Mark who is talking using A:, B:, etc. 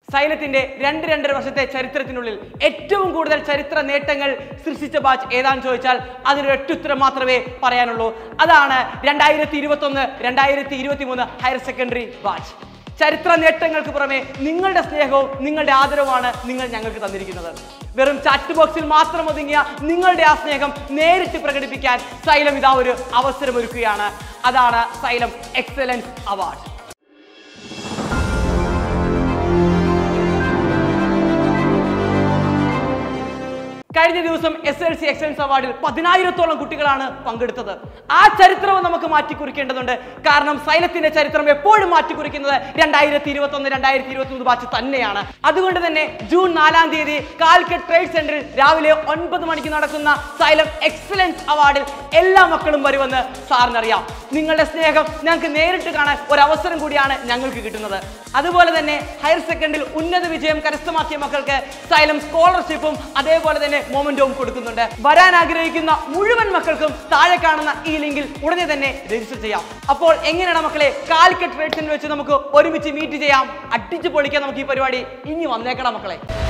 A: സൈലത്തിന്റെ രണ്ട് രണ്ടര വർഷത്തെ ചരിത്രത്തിനുള്ളിൽ ഏറ്റവും കൂടുതൽ ചരിത്ര നേട്ടങ്ങൾ സൃഷ്ടിച്ച ബാച്ച് ഏതാണെന്ന് ചോദിച്ചാൽ അതിനൊരു ഒറ്റുത്തരം മാത്രമേ പറയാനുള്ളൂ അതാണ് രണ്ടായിരത്തി ഇരുപത്തി ഒന്ന് രണ്ടായിരത്തി ഇരുപത്തി മൂന്ന് ഹയർ സെക്കൻഡറി ബാച്ച് ചരിത്ര നേട്ടങ്ങൾക്ക് പുറമെ നിങ്ങളുടെ സ്നേഹവും നിങ്ങളുടെ ആദരവുമാണ് നിങ്ങൾ ഞങ്ങൾക്ക് തന്നിരിക്കുന്നത് വെറും ചാറ്റ് ബോക്സിൽ മാത്രം ഒതുങ്ങിയ നിങ്ങളുടെ ആ സ്നേഹം നേരിട്ട് പ്രകടിപ്പിക്കാൻ സൈലം ഇതാ ഒരു അവസരമൊരുക്കുകയാണ് അതാണ് സൈലം എക്സലൻസ് അവാർഡ് കഴിഞ്ഞ ദിവസം എസ് എൽ സി എക്സലൻസ് അവാർഡിൽ പതിനായിരത്തോളം കുട്ടികളാണ് പങ്കെടുത്തത് ആ ചരിത്രവും നമുക്ക് മാറ്റിക്കുറിക്കേണ്ടതുണ്ട് കാരണം സൈലത്തിന്റെ ചരിത്രം എപ്പോഴും മാറ്റിക്കുറിക്കുന്നത് രണ്ടായിരത്തി ഇരുപത്തി ഒന്ന് രണ്ടായിരത്തി ഇരുപത്തി മൂന്ന് ബാച്ച് തന്നെയാണ് അതുകൊണ്ട് തന്നെ ജൂൺ നാലാം തീയതി കാൽക്കറ്റ് ട്രേഡ് സെന്ററിൽ രാവിലെ ഒൻപത് മണിക്ക് നടക്കുന്ന സൈലം എക്സലൻസ് അവാർഡിൽ എല്ലാ മക്കളും വരുമെന്ന് സാറിനറിയാം നിങ്ങളുടെ സ്നേഹം ഞങ്ങൾക്ക് നേരിട്ട് കാണാൻ ഒരു അവസരം കൂടിയാണ് ഞങ്ങൾക്ക് കിട്ടുന്നത് അതുപോലെ തന്നെ ഹയർ സെക്കൻഡറിൽ ഉന്നത വിജയം കരസ്ഥമാക്കിയ മക്കൾക്ക് സൈലം സ്കോളർഷിപ്പും അതേപോലെ തന്നെ മൊമെന്റവും കൊടുക്കുന്നുണ്ട് വരാൻ ആഗ്രഹിക്കുന്ന മുഴുവൻ മക്കൾക്കും താഴെ കാണുന്ന ഈ ലിങ്കിൽ ഉടനെ തന്നെ രജിസ്റ്റർ ചെയ്യാം അപ്പോൾ എങ്ങനെയാണ് മക്കളെ കാലിക്കറ്റ് ട്രേഡ് സെന്റർ വെച്ച് നമുക്ക് ഒരുമിച്ച് മീറ്റ് ചെയ്യാം അടിച്ചു പൊളിക്കാൻ നമുക്ക് ഈ പരിപാടി ഇനി വന്നേക്കണം മക്കളെ